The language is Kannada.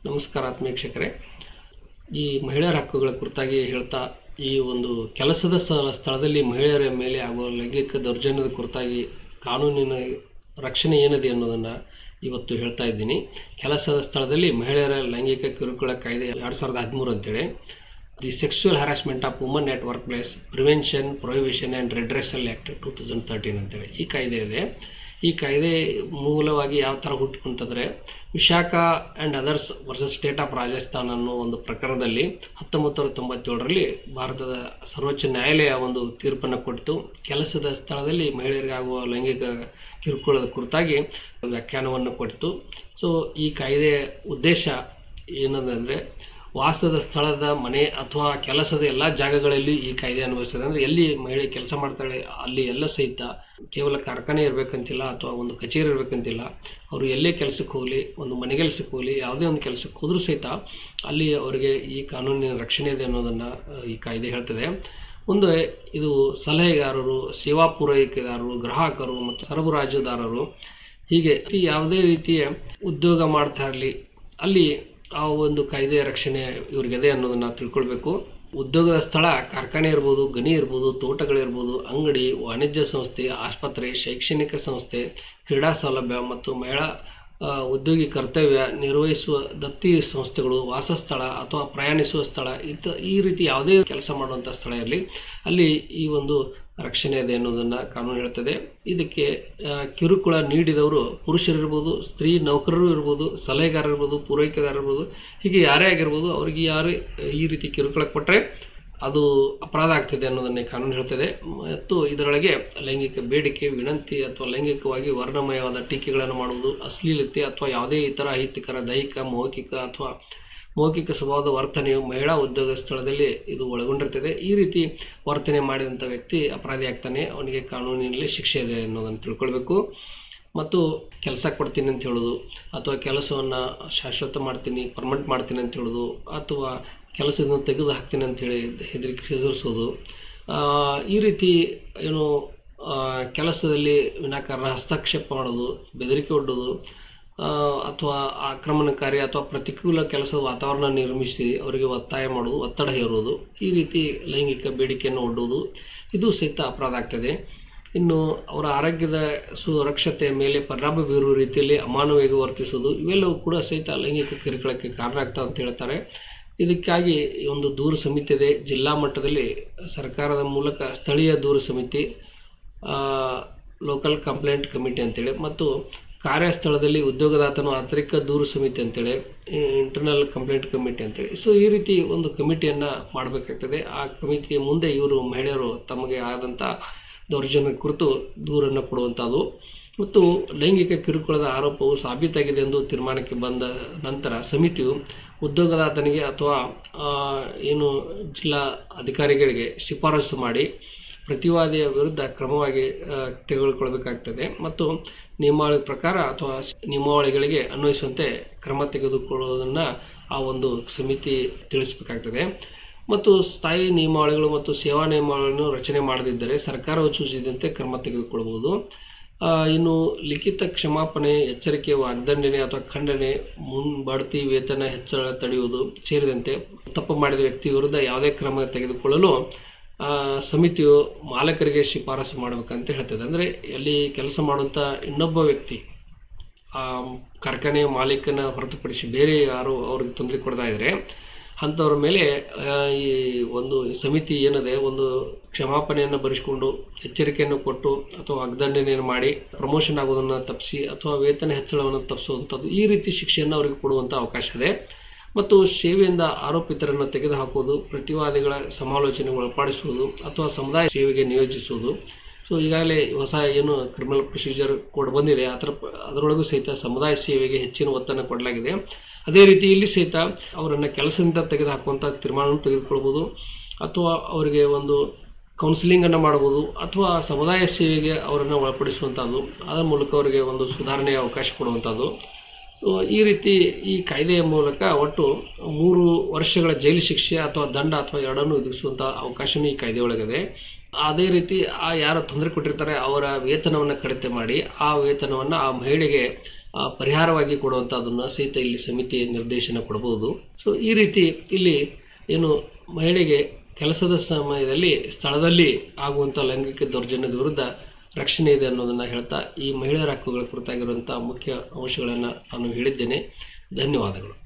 ನಮಸ್ಕಾರ ಆತ್ಮೀಕ್ಷಕರೇ ಈ ಮಹಿಳೆಯರ ಹಕ್ಕುಗಳ ಕುರಿತಾಗಿ ಹೇಳ್ತಾ ಈ ಒಂದು ಕೆಲಸದ ಸ್ಥಳ ಸ್ಥಳದಲ್ಲಿ ಮಹಿಳೆಯರ ಮೇಲೆ ಆಗುವ ಲೈಂಗಿಕ ದೌರ್ಜನ್ಯದ ಕುರಿತಾಗಿ ಕಾನೂನಿನ ರಕ್ಷಣೆ ಏನಿದೆ ಅನ್ನೋದನ್ನು ಇವತ್ತು ಹೇಳ್ತಾ ಇದ್ದೀನಿ ಕೆಲಸದ ಸ್ಥಳದಲ್ಲಿ ಮಹಿಳೆಯರ ಲೈಂಗಿಕ ಕಿರುಕುಳ ಕಾಯ್ದೆ ಎರಡು ಸಾವಿರದ ಹದಿಮೂರು ಅಂತೇಳಿ the sexual harassment of woman at workplace prevention prohibition and redressal act two thousand thirteen ಅಂತೇಳಿ ಈ ಕಾಯ್ದೆ ಇದೆ ಈ ಕಾಯ್ದೆ ಮೂಲವಾಗಿ ಯಾವ ಥರ ಹುಟ್ಟುಕೊಂತಂದರೆ Vishakha and others versus state of Rajasthan ಅನ್ನೋ ಒಂದು ಪ್ರಕರಣದಲ್ಲಿ ಹತ್ತೊಂಬತ್ತು ನೂರ ತೊಂಬತ್ತೇಳರಲ್ಲಿ ಭಾರತದ ಸರ್ವೋಚ್ಚ ನ್ಯಾಯಾಲಯ ಒಂದು ತೀರ್ಪನ್ನು ಕೊಟ್ಟು ಕೆಲಸದ ಸ್ಥಳದಲ್ಲಿ ಮಹಿಳೆಯರಿಗೆ ಆಗುವ ಲೈಂಗಿಕ ಕಿರುಕುಳದ ಕುರಿತಾಗಿ ವ್ಯಾಖ್ಯಾನವನ್ನು ಕೊಟ್ಟಿತು ಸೊ ಈ ಕಾಯ್ದೆಯ ಉದ್ದೇಶ ಏನದಂದರೆ ವಾಸದ ಸ್ಥಳದ ಮನೆ ಅಥವಾ ಕೆಲಸದ ಎಲ್ಲ ಜಾಗಗಳಲ್ಲಿ ಈ ಕಾಯ್ದೆ ಅನ್ವಯಿಸ್ತದೆ ಅಂದರೆ ಎಲ್ಲಿ ಮಹಿಳೆ ಕೆಲಸ ಮಾಡ್ತಾಳೆ ಅಲ್ಲಿ ಎಲ್ಲ ಸಹಿತ ಕೇವಲ ಕಾರ್ಖಾನೆ ಇರಬೇಕಂತಿಲ್ಲ ಅಥವಾ ಒಂದು ಕಚೇರಿ ಇರಬೇಕಂತಿಲ್ಲ ಅವರು ಎಲ್ಲೇ ಕೆಲಸಕ್ಕೆ ಹೋಗಲಿ ಒಂದು ಮನೆಗೆಲಸಕ್ಕೆ ಹೋಗಲಿ ಯಾವುದೇ ಒಂದು ಕೆಲಸಕ್ಕೆ ಹೋದರೂ ಸಹಿತ ಅಲ್ಲಿ ಅವರಿಗೆ ಈ ಕಾನೂನಿನ ರಕ್ಷಣೆ ಇದೆ ಅನ್ನೋದನ್ನು ಈ ಕಾಯ್ದೆ ಹೇಳ್ತದೆ ಒಂದು ಇದು ಸಲಹೆಗಾರರು ಸೇವಾ ಪೂರೈಕೆದಾರರು ಗ್ರಾಹಕರು ಮತ್ತು ಸರಬರಾಜುದಾರರು ಹೀಗೆ ಈ ಯಾವುದೇ ರೀತಿಯ ಉದ್ಯೋಗ ಮಾಡ್ತಾ ಇರಲಿ ಅಲ್ಲಿ ಆ ಒಂದು ಕಾಯ್ದೆಯ ರಕ್ಷಣೆ ಇವ್ರಿಗಿದೆ ಅನ್ನೋದನ್ನ ತಿಳ್ಕೊಳ್ಬೇಕು ಉದ್ಯೋಗದ ಸ್ಥಳ ಕಾರ್ಖಾನೆ ಇರ್ಬೋದು ಗಣಿ ಇರ್ಬೋದು ತೋಟಗಳಿರ್ಬೋದು ಅಂಗಡಿ ವಾಣಿಜ್ಯ ಸಂಸ್ಥೆ ಆಸ್ಪತ್ರೆ ಶೈಕ್ಷಣಿಕ ಸಂಸ್ಥೆ ಕ್ರೀಡಾ ಸೌಲಭ್ಯ ಮತ್ತು ಮಹಿಳಾ ಆ, ಉದ್ಯೋಗಿ ಕರ್ತವ್ಯ ನಿರ್ವಹಿಸುವ ದತ್ತಿ ಸಂಸ್ಥೆಗಳು ವಾಸಸ್ಥಳ ಅಥವಾ ಪ್ರಯಾಣಿಸುವ ಸ್ಥಳ ಇತ ಈ ರೀತಿ ಯಾವುದೇ ಕೆಲಸ ಮಾಡುವಂಥ ಸ್ಥಳ ಇರಲಿ ಅಲ್ಲಿ ಈ ಒಂದು ರಕ್ಷಣೆ ಇದೆ ಅನ್ನೋದನ್ನು ಕಾನೂನು ಹೇಳ್ತದೆ ಇದಕ್ಕೆ ಆ, ಕಿರುಕುಳ ನೀಡಿದವರು ಪುರುಷರಿರ್ಬೋದು ಸ್ತ್ರೀ ನೌಕರರು ಇರ್ಬೋದು ಸಲಹೆಗಾರ ಇರ್ಬೋದು ಪೂರೈಕೆದಾರ ಇರ್ಬೋದು ಹೀಗೆ ಯಾರೇ ಆಗಿರ್ಬೋದು ಅವರಿಗೆ ಯಾರೇ ಈ ರೀತಿ ಕಿರುಕುಳ ಕೊಟ್ಟರೆ ಅದು ಅಪರಾಧ ಆಗ್ತಿದೆ ಅನ್ನೋದನ್ನೇ ಕಾನೂನು ಹೇಳ್ತದೆ ಮತ್ತು ಇದರೊಳಗೆ ಲೈಂಗಿಕ ಬೇಡಿಕೆ ವಿನಂತಿ ಅಥವಾ ಲೈಂಗಿಕವಾಗಿ ವರ್ಣಮಯವಾದ ಟೀಕೆಗಳನ್ನು ಮಾಡುವುದು ಅಶ್ಲೀಲತೆ ಅಥವಾ ಯಾವುದೇ ಇತರ ಅಹಿತಕರ ದೈಹಿಕ ಮೌಖಿಕ ಅಥವಾ ಮೌಖಿಕ ಸ್ವಭಾವದ ವರ್ತನೆಯು ಮಹಿಳಾ ಉದ್ಯೋಗ ಸ್ಥಳದಲ್ಲಿ ಇದು ಒಳಗೊಂಡಿರ್ತದೆ ಈ ರೀತಿ ವರ್ತನೆ ಮಾಡಿದಂಥ ವ್ಯಕ್ತಿ ಅಪರಾಧಿ ಆಗ್ತಾನೆ ಅವನಿಗೆ ಕಾನೂನಿನಲ್ಲಿ ಶಿಕ್ಷೆ ಇದೆ ಅನ್ನೋದನ್ನು ತಿಳ್ಕೊಳ್ಬೇಕು ಮತ್ತು ಕೆಲಸ ಕೊಡ್ತೀನಿ ಅಂತ ಹೇಳೋದು ಅಥವಾ ಕೆಲಸವನ್ನು ಶಾಶ್ವತ ಮಾಡ್ತೀನಿ ಪರ್ಮನೆಂಟ್ ಮಾಡ್ತೀನಿ ಅಂತ ಹೇಳೋದು ಅಥವಾ ಕೆಲಸದಿಂದ ತೆಗೆದು ಹಾಕ್ತೀನಿ ಅಂತೇಳಿ ಹೆದರಿಕೆ ಹೆದರಿಸೋದು ಆ, ಈ ರೀತಿ ಏನು ಆ, ಕೆಲಸದಲ್ಲಿ ವಿನಾಕಾರಣ ಹಸ್ತಕ್ಷೇಪ ಮಾಡೋದು ಬೆದರಿಕೆ ಒಡ್ಡೋದು ಆ, ಅಥವಾ ಆಕ್ರಮಣಕಾರಿ ಅಥವಾ ಪ್ರತಿಕೂಲ ಕೆಲಸದ ವಾತಾವರಣ ನಿರ್ಮಿಸಿ ಅವರಿಗೆ ಒತ್ತಾಯ ಮಾಡೋದು ಒತ್ತಡ ಹೇರೋದು ಈ ರೀತಿ ಲೈಂಗಿಕ ಬೇಡಿಕೆಯನ್ನು ಒಡ್ಡೋದು ಇದು ಸಹಿತ ಅಪರಾಧ ಆಗ್ತದೆ ಇನ್ನು ಅವರ ಆರೋಗ್ಯದ ಸುರಕ್ಷತೆಯ ಮೇಲೆ ಪರಿಣಾಮ ಬೀರುವ ರೀತಿಯಲ್ಲಿ ಅಮಾನವೀಯವಾಗಿ ವರ್ತಿಸೋದು ಇವೆಲ್ಲವೂ ಕೂಡ ಸಹಿತ ಲೈಂಗಿಕ ಕಿರುಕುಳಕ್ಕೆ ಕಾರಣ ಆಗ್ತವೆ ಅಂತ ಹೇಳ್ತಾರೆ ಇದಕ್ಕಾಗಿ ಈ ಒಂದು ದೂರು ಸಮಿತಿ ಇದೆ ಜಿಲ್ಲಾ ಮಟ್ಟದಲ್ಲಿ ಸರ್ಕಾರದ ಮೂಲಕ ಸ್ಥಳೀಯ ದೂರು ಸಮಿತಿ ಲೋಕಲ್ ಕಂಪ್ಲೇಂಟ್ ಕಮಿಟಿ ಅಂತೇಳಿ ಮತ್ತು ಕಾರ್ಯಸ್ಥಳದಲ್ಲಿ ಉದ್ಯೋಗದಾತನು ಆಂತರಿಕ ದೂರು ಸಮಿತಿ ಅಂತೇಳಿ ಇಂಟರ್ನಲ್ ಕಂಪ್ಲೇಂಟ್ ಕಮಿಟಿ ಅಂತೇಳಿ ಸೊ ಈ ರೀತಿ ಒಂದು ಕಮಿಟಿಯನ್ನು ಮಾಡಬೇಕಾಗ್ತದೆ ಆ ಕಮಿಟಿಯ ಮುಂದೆ ಇವರು ಮಹಿಳೆಯರು ತಮಗೆ ಆದಂಥ ದೌರ್ಜನ್ಯ ಕುರಿತು ದೂರನ್ನು ಕೊಡುವಂಥದ್ದು ಮತ್ತು ಲೈಂಗಿಕ ಕಿರುಕುಳದ ಆರೋಪವು ಸಾಬೀತಾಗಿದೆ ಎಂದು ತೀರ್ಮಾನಕ್ಕೆ ಬಂದ ನಂತರ ಸಮಿತಿಯು ಉದ್ಯೋಗದಾತನಿಗೆ ಅಥವಾ ಆ, ಏನು ಜಿಲ್ಲಾ ಅಧಿಕಾರಿಗಳಿಗೆ ಶಿಫಾರಸು ಮಾಡಿ ಪ್ರತಿವಾದಿಯ ವಿರುದ್ಧ ಕ್ರಮವಾಗಿ ಆ, ತೆಗೆದುಕೊಳ್ಬೇಕಾಗ್ತದೆ ಮತ್ತು ನಿಯಮಾವಳಿ ಪ್ರಕಾರ ಅಥವಾ ನಿಯಮಾವಳಿಗಳಿಗೆ ಅನ್ವಯಿಸುವಂತೆ ಕ್ರಮ ತೆಗೆದುಕೊಳ್ಳುವುದನ್ನು ಆ ಒಂದು ಸಮಿತಿ ತಿಳಿಸಬೇಕಾಗ್ತದೆ ಮತ್ತು ಸ್ಥಾಯಿ ನಿಯಮಾವಳಿಗಳು ಮತ್ತು ಸೇವಾ ನಿಯಮಾವಳಿಗಳನ್ನು ರಚನೆ ಮಾಡದಿದ್ದರೆ ಸರ್ಕಾರವು ಸೂಚಿಸಿದಂತೆ ಕ್ರಮ ತೆಗೆದುಕೊಳ್ಳಬಹುದು ಆ, ಇನ್ನು ಲಿಖಿತ ಕ್ಷಮಾಪಣೆ ಎಚ್ಚರಿಕೆ ವಾಗ್ದಂಡನೆ ಅಥವಾ ಖಂಡನೆ ಮುನ್ ಬಡ್ತಿ ವೇತನ ಹೆಚ್ಚಳ ತಡೆಯುವುದು ಸೇರಿದಂತೆ ತಪ್ಪು ಮಾಡಿದ ವ್ಯಕ್ತಿ ವಿರುದ್ಧ ಯಾವುದೇ ಕ್ರಮ ತೆಗೆದುಕೊಳ್ಳಲು ಆ, ಸಮಿತಿಯು ಮಾಲಕರಿಗೆ ಶಿಫಾರಸು ಮಾಡಬೇಕಂತ ಹೇಳ್ತದೆ ಅಂದರೆ ಎಲ್ಲಿ ಕೆಲಸ ಮಾಡುವಂಥ ಇನ್ನೊಬ್ಬ ವ್ಯಕ್ತಿ ಆ ಕಾರ್ಖಾನೆಯ ಮಾಲೀಕನ ಹೊರತುಪಡಿಸಿ ಬೇರೆ ಯಾರು ಅವ್ರಿಗೆ ತೊಂದರೆ ಕೊಡ್ತಾ ಇದ್ರೆ ಅಂಥವ್ರ ಮೇಲೆ ಆ, ಈ ಒಂದು ಸಮಿತಿ ಏನಿದೆ ಒಂದು ಕ್ಷಮಾಪಣೆಯನ್ನು ಬರೆಸಿಕೊಂಡು ಎಚ್ಚರಿಕೆಯನ್ನು ಕೊಟ್ಟು ಅಥವಾ ವಾಗ್ದಂಡನೆಯನ್ನು ಮಾಡಿ ಪ್ರಮೋಷನ್ ಆಗೋದನ್ನು ತಪ್ಪಿಸಿ ಅಥವಾ ವೇತನ ಹೆಚ್ಚಳವನ್ನು ತಪ್ಪಿಸುವಂಥದ್ದು ಈ ರೀತಿ ಶಿಕ್ಷೆಯನ್ನು ಅವರಿಗೆ ಕೊಡುವಂಥ ಅವಕಾಶ ಇದೆ ಮತ್ತು ಸೇವೆಯಿಂದ ಆರೋಪಿತರನ್ನು ತೆಗೆದುಹಾಕುವುದು ಪ್ರತಿವಾದಿಗಳ ಸಮಾಲೋಚನೆಗೆ ಒಳಪಡಿಸುವುದು ಅಥವಾ ಸಮುದಾಯ ಸೇವೆಗೆ ನಿಯೋಜಿಸುವುದು ಸೊ ಈಗಾಗಲೇ ಹೊಸ ಏನು ಕ್ರಿಮಿನಲ್ ಪ್ರೊಸೀಜರ್ ಕೋಡ್ ಬಂದಿದೆ ಅದರ ಅದರೊಳಗೂ ಸಹಿತ ಸಮುದಾಯ ಸೇವೆಗೆ ಹೆಚ್ಚಿನ ಒತ್ತನ್ನು ಕೊಡಲಾಗಿದೆ ಅದೇ ರೀತಿ ಇಲ್ಲಿ ಸಹಿತ ಅವರನ್ನು ಕೆಲಸದಿಂದ ತೆಗೆದುಹಾಕುವಂಥ ತೀರ್ಮಾನವನ್ನು ತೆಗೆದುಕೊಳ್ಬೋದು ಅಥವಾ ಅವರಿಗೆ ಒಂದು ಕೌನ್ಸಿಲಿಂಗನ್ನು ಮಾಡ್ಬೋದು ಅಥವಾ ಸಮುದಾಯ ಸೇವೆಗೆ ಅವರನ್ನು ಒಳಪಡಿಸುವಂಥದ್ದು ಅದರ ಮೂಲಕ ಅವರಿಗೆ ಒಂದು ಸುಧಾರಣೆಯ ಅವಕಾಶ ಕೊಡುವಂಥದ್ದು ಸೊ ಈ ರೀತಿ ಈ ಕಾಯ್ದೆಯ ಮೂಲಕ ಒಟ್ಟು ಮೂರು ವರ್ಷಗಳ ಜೈಲು ಶಿಕ್ಷೆ ಅಥವಾ ದಂಡ ಅಥವಾ ಎರಡನ್ನು ವಿಧಿಸುವಂಥ ಅವಕಾಶವೂ ಈ ಕಾಯ್ದೆ ಒಳಗಿದೆ ಅದೇ ರೀತಿ ಆ ಯಾರು ತೊಂದರೆ ಕೊಟ್ಟಿರ್ತಾರೆ ಅವರ ವೇತನವನ್ನು ಕಡಿತ ಮಾಡಿ ಆ ವೇತನವನ್ನು ಆ ಮಹಿಳೆಗೆ ಆ, ಪರಿಹಾರವಾಗಿ ಕೊಡುವಂಥದ್ದನ್ನು ಸಹಿತ ಇಲ್ಲಿ ಸಮಿತಿ ನಿರ್ದೇಶನ ಕೊಡಬಹುದು ಸೊ ಈ ರೀತಿ ಇಲ್ಲಿ ಏನು ಮಹಿಳೆಗೆ ಕೆಲಸದ ಸಮಯದಲ್ಲಿ ಸ್ಥಳದಲ್ಲಿ ಆಗುವಂಥ ಲೈಂಗಿಕ ದೌರ್ಜನ್ಯದ ವಿರುದ್ಧ ರಕ್ಷಣೆ ಇದೆ ಅನ್ನೋದನ್ನು ಹೇಳ್ತಾ ಈ ಮಹಿಳೆಯರ ಹಕ್ಕುಗಳ ಕುರಿತಾಗಿರುವಂಥ ಮುಖ್ಯ ಅಂಶಗಳನ್ನು ನಾನು ಹೇಳಿದ್ದೇನೆ ಧನ್ಯವಾದಗಳು